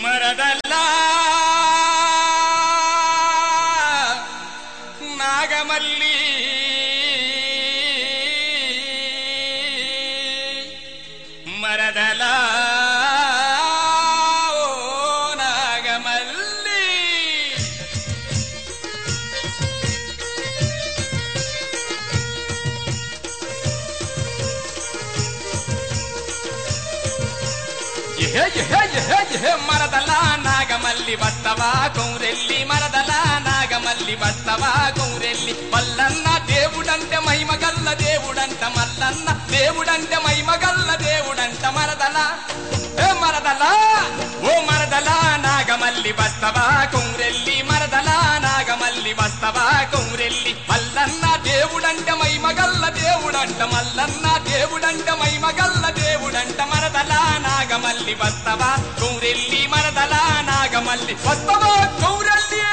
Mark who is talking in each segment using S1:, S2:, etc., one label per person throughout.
S1: మరదల్లా నాగమల్లి మరదలా ఓ నాగమల్లి ఎహే ఎహే ఎహే ఎహే మరదలా నాగమల్లి వస్తవా కౌరెల్లి మరదలా నాగమల్లి వస్తవా కౌరెల్లి మల్లన్న దేవుడంటే మహిమగల్ల దేవుడంట మల్లన్న దేవుడంటే మహిమగల్ల దేవుడంట మరదలా ఏ మరదలా ఓ మరదలా నాగమల్లి వస్తవా కౌరెల్లి మరదలా నాగమల్లి వస్తవా కౌరెల్లి మల్లన్న దేవుడంటే మహిమగల్ల దేవుడంట మల్లన్న దేవుడంటే మహిమగల్ల దేవుడంట మరదలా నాగమల్లి వస్తవా కౌరెల్లి మరదలా నాగమల్లి వస్తవా కౌరెల్లి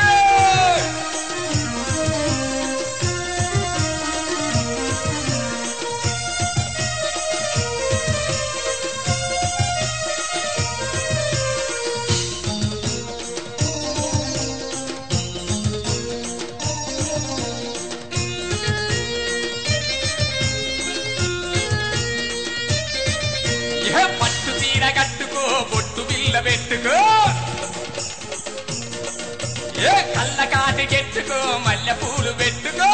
S1: ఏ పట్టు తీర కట్టుకో బొట్టు బిల్ల పెట్టుకో ఏ కళ్ళ కాటి కెట్టుకో మల్లె పూలు పెట్టుకో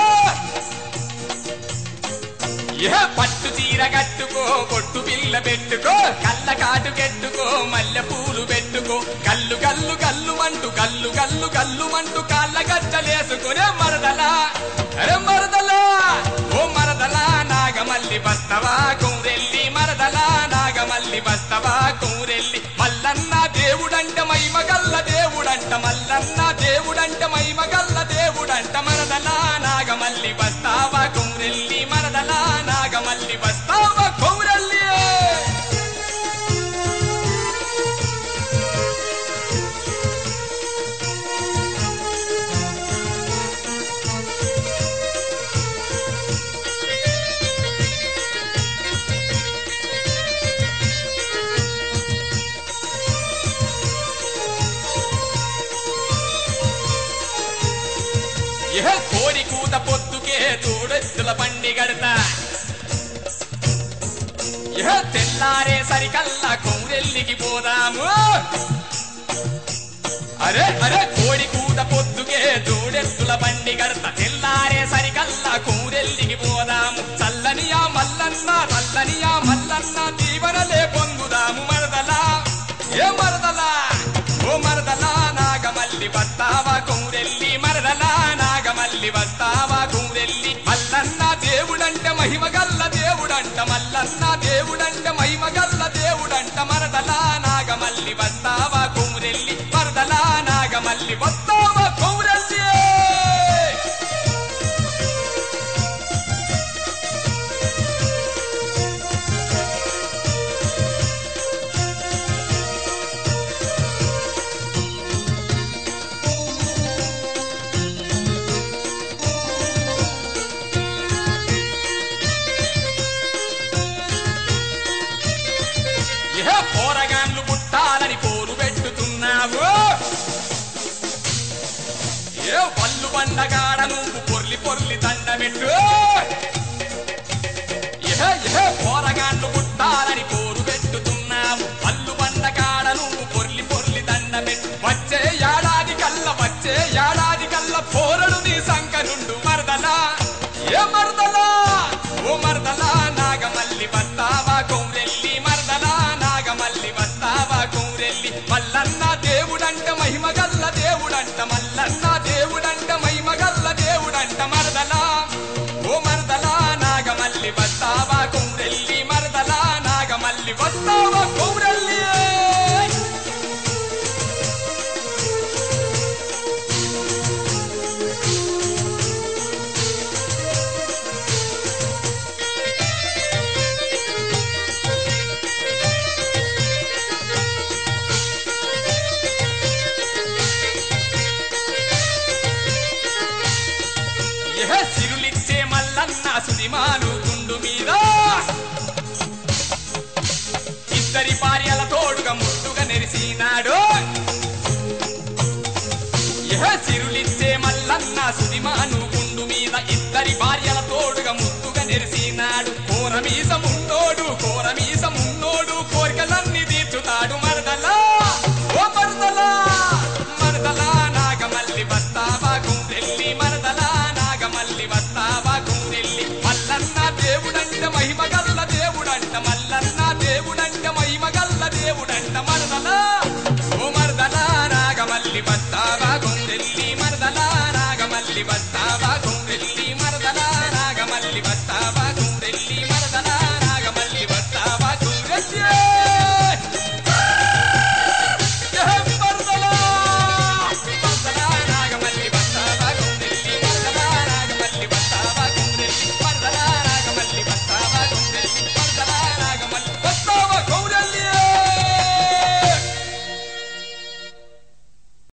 S1: ఏ పట్టు తీర కట్టుకో బొట్టు బిల్ల పెట్టుకో కళ్ళ కాటు కెట్టుకో మల్లె పూలు పెట్టుకో కల్లు కల్లు కల్లు మంటూ కల్లు కల్లు కల్లు మంటూ కాళ్ళ గచ్చలేసుకునే మరదలా అరే మరదలా ఓ మరదలా నాగమల్లి బస్తవా కౌరెల్లి మరదలా నాగమల్లి బస్తవా కౌరెల్లి మల్లన్న దేవుడంట మహిమగల్ల దేవుడంట మల్లన్న దేవుడంట మహిమగల్ల దేవుడంట మరదలా నాగమల్లి బస్తావా కౌరెల్లి మరదలా నాగమల్లి బస్తావా కౌరెల్లి ఏ కోడి కూత పొత్తుకే తోడెత్తుల బండి గడతా ఏ తెల్లారే సరికల్లా కౌరెల్లికి పోదాము అరే అరే కోడి కూత పొద్దుకే జోడెత్తుల బండి గడత తెల్లారే సరికల్లా కౌరెల్లికి పోదాము చల్లనియా మల్లన్న చల్లనియా మల్లన్న దీవనలే పొందుదాము మరదలా ఏ మరదలా ఓ మరదలా నాగమల్లి వస్తావా కౌరెల్లి మరదలా నాగమల్లి వస్తావా కౌరెల్లి మల్లన్న దేవుడంట మహిమగల్ల దేవుడంట మల్లన్న దేవుడంట మహిమగల్ల దేవుడంట మరదలా నాగమల్లి వస్తావా కౌరెల్లి మరదలా నాగమల్లి వస్తావా కౌరెల్లి ఏ పోరగాన్లు పుట్టాలని పోరు పెట్టుతున్నావు ఏ పళ్ళు పండగాడ నువ్వు పొర్లి పొర్లి దండమెట్టు ఏ ఏ పోరగాన్లు పుట్టాలని పోరు పెట్టుతున్నావు పళ్ళు పండగాడ నువ్వు పొర్లి పొర్లి దండమెట్టు వచ్చే ఏడాది కల్ల వచ్చే ఏడాది కల్ల పోరడు నీ సంకనుండు మరదలా ఏ మరదలా ఓ మరదలా నాగమల్లి వస్తావా కౌరెల్లి మరదలా నాగమల్లి వస్తావా కౌరెల్లి మల్లన్న దేవుడంట మహిమగల్ల దేవుడంట మల్లన్న దేవుడంట మహిమగల్ల దేవుడంట మరదలా ఓ మరదలా నాగమల్లి వస్తావా కౌరెల్లి మరదలా నాగమల్లి వస్తావా కౌరెల్లి ఏ సిరులిచ్చే మల్లన్న సుదిమాను